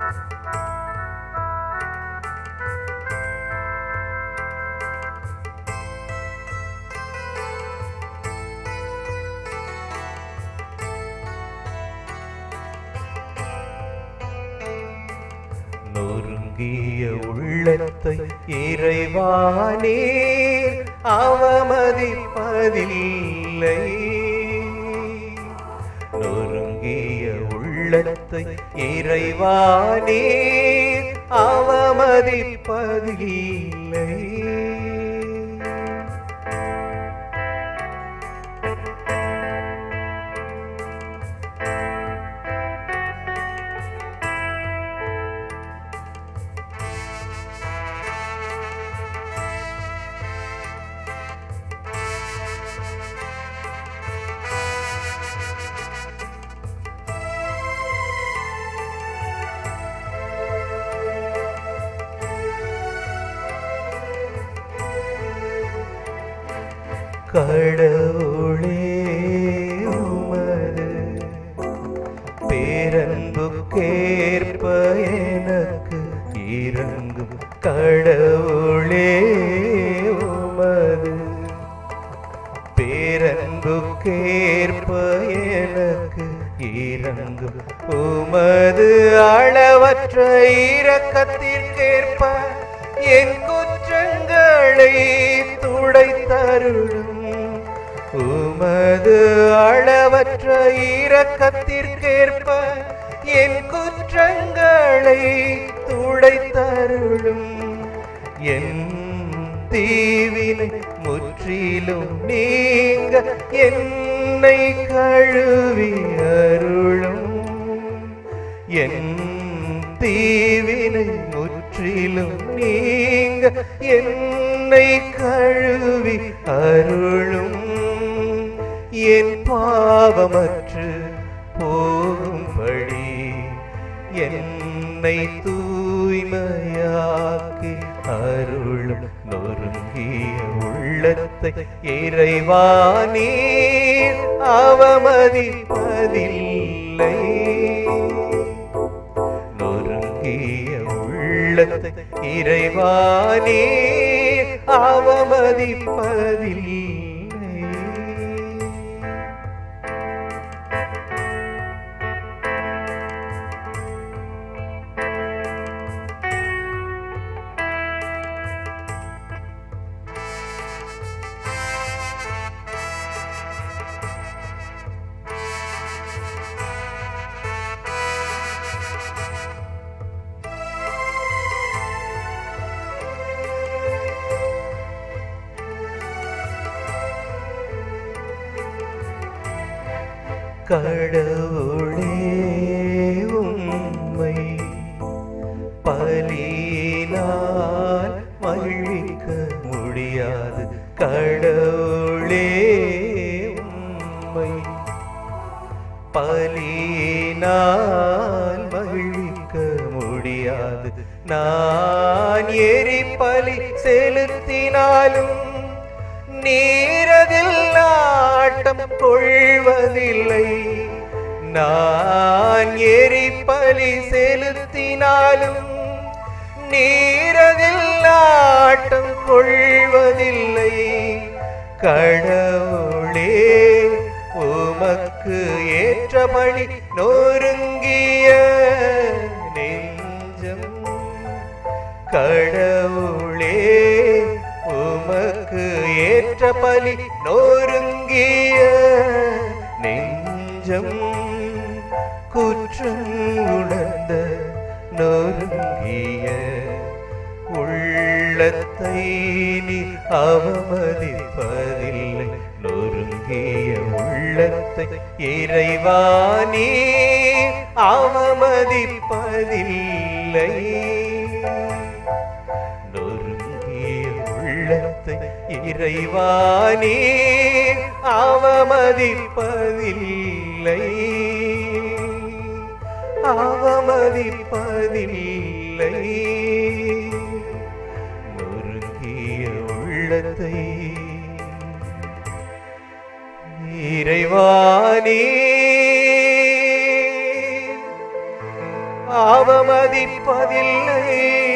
நொறுங்கிய உள்ளத்தை இறைவானீர் அவமதிப்பதில்லை நொறுங்கிய உள்ளத்தை இறைவானீர் அவமதிப்பதில்லை கடவுளே உமது பேரன்புக்கேற்ப எனக்கு இறங்கும் கடவுளே உமது பேரன்புக்கேற்ப எனக்கு இறங்கும் உமது அளவற்ற இரக்கத்திற்கேற்ப என் குற்றங்களை துடைத்தருளும் உமது அளவற்ற இரக்கத்திற்கேற்ப என் குற்றங்களை துடைத்தருளும் என் தீவினை முற்றிலும் நீங்க என்னை கழுவி அருளும் என் தீவினை முற்றிலும் நீங்க என்னை கழுவி அருளும் என் பாவமற்று போகும்படி என்னை தூய்மையாக்கி அருளும் நொறுங்கிய உள்ளத்தை இறைவானீர் அவமதிப்பதில்லை நொறுங்கிய உள்ளத்தை இறைவானீர் அவமதிப்பதில்லை கடவுளே உம்மை பலினால் மகிழ்விக்க முடியாது கடவுளே உம்மை பலினால் மகிழ்விக்க முடியாது நான் எரி பலி செலுத்தினாலும் நீரதில் நாட்டம் கொள்வதில்லை நான் எரிப்பலி செலுத்தினாலும் நீரதில் நாட்டம் கொள்வதில்லை கடவுளே உமக்கு ஏற்றபடி நொறுங்கிய நெஞ்சம் கடவுளே உமக்கு ஏற்ற பலி நொறுங்கிய நெஞ்சம் குற்றம் உணர்ந்த நொறுங்கிய உள்ளத்தை நீ அவமதிப்பதில்லை நொறுங்கிய உள்ளத்தை இறைவானே அவமதிப்பதில்லை நொறுங்கிய உள்ளத்தை இறைவானே அவமதிப்பதில்லை அவமதிப்பதில்லை நொறுங்கிய உள்ளத்தை இறைவானே அவமதிப்பதில்லை